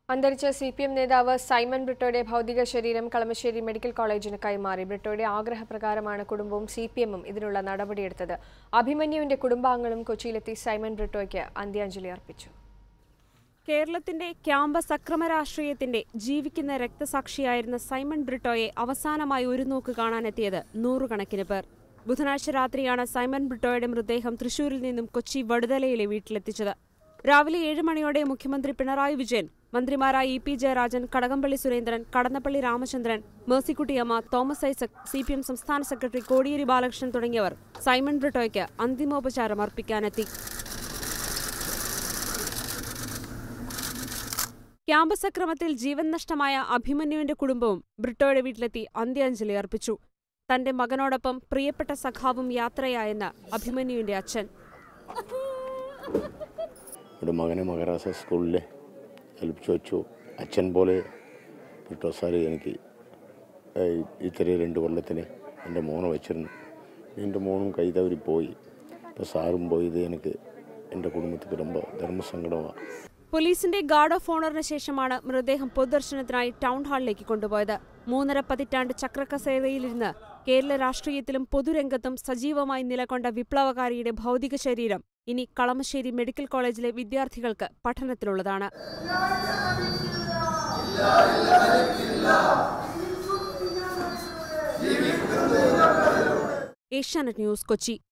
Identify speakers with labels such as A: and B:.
A: അന്തരിച്ച C P M നേതാവ് Simon ബ്രിട്ടോയുടെ ഭൗതിക ശരീരം കളമശ്ശേരി മെഡിക്കൽ കോളേജിന് കൈമാറി ബ്രിട്ടോയുടെ ആഗ്രഹപ്രകാരമാണ് കുടുംബവും സി പി എമ്മും ഇതിനുള്ള നടപടിയെടുത്തത് അഭിമന്യുവിന്റെ കുടുംബാംഗങ്ങളും കൊച്ചിയിലെത്തി സൈമൺ ബ്രിട്ടോയ്ക്ക് അന്ത്യാഞ്ജലി അർപ്പിച്ചു
B: കേരളത്തിന്റെ ക്യാമ്പസ് അക്രമ രാഷ്ട്രീയത്തിന്റെ ജീവിക്കുന്ന രക്തസാക്ഷിയായിരുന്ന സൈമൺ ബ്രിട്ടോയെ അവസാനമായി ഒരു നോക്ക് കാണാനെത്തിയത് നൂറുകണക്കിന് പേർ ബുധനാഴ്ച രാത്രിയാണ് സൈമൺ ബ്രിട്ടോയുടെ മൃതദേഹം തൃശൂരിൽ നിന്നും കൊച്ചി വടുതലയിലെ വീട്ടിലെത്തിച്ചത് രാവിലെ ഏഴ് മണിയോടെ മുഖ്യമന്ത്രി പിണറായി വിജയൻ മന്ത്രിമാരായ E P Jayarajan Kadakampally Surendran Kadannappally Ramachandran Mercykuttyamma Thomas Isaac C P M സംസ്ഥാന സെക്രട്ടറി കോടിയേരി ബാലകൃഷ്ണൻ തുടങ്ങിയവർ സൈമൺ ബ്രിട്ടോയ്ക്ക് അന്തിമോപചാരം അർപ്പിക്കാനെത്തി ക്യാമ്പസ് അക്രമത്തിൽ ജീവൻ നഷ്ടമായ അഭിമന്യുവിന്റെ കുടുംബവും ബ്രിട്ടോയുടെ വീട്ടിലെത്തി അന്ത്യാഞ്ജലി അർപ്പിച്ചു തന്റെ മകനോടൊപ്പം പ്രിയപ്പെട്ട സഖാവും യാത്രയായെന്ന് അഭിമന്യുവിന്റെ അച്ഛൻ
C: ഇവിടെ മകനെ മഹാരാഷ്ട്ര സ്കൂളിൽ ഏൽപ്പിച്ചു വെച്ചു അച്ഛൻ പോലെ വിട്ടോ സാറ് എനിക്ക് ഏഹ്, ഇത്രയും രണ്ട് കൊല്ലത്തിന് എൻ്റെ മോനെ വെച്ചിരുന്നു എൻ്റെ മോനും കൈതവരി പോയി ഇപ്പോൾ സാറും പോയത് എനിക്ക് എൻ്റെ കുടുംബത്തിൽ ரொம்ப ധർമ്മസങ്കടമാണ്
B: പോലീസിന്റെ ഗാർഡ് ഓഫ് ഓണറിന് ശേഷമാണ് മൃതദേഹം പൊതുദർശനത്തിനായി ടൗൺ ഹാളിലേക്ക് കൊണ്ടുപോയത് മൂന്നര പതിറ്റാണ്ട് ചക്രക്കസേരയിലിരുന്ന് കേരള രാഷ്ട്രീയത്തിലും പൊതുരംഗത്തും സജീവമായി നിലകൊണ്ട വിപ്ലവകാരിയുടെ ഭൗതിക ശരീരം ഇനി കളമശ്ശേരി മെഡിക്കൽ കോളേജിലെ വിദ്യാർത്ഥികൾക്ക് പഠനത്തിലുള്ളതാണ് ഏഷ്യാനെറ്റ് ന്യൂസ് കൊച്ചി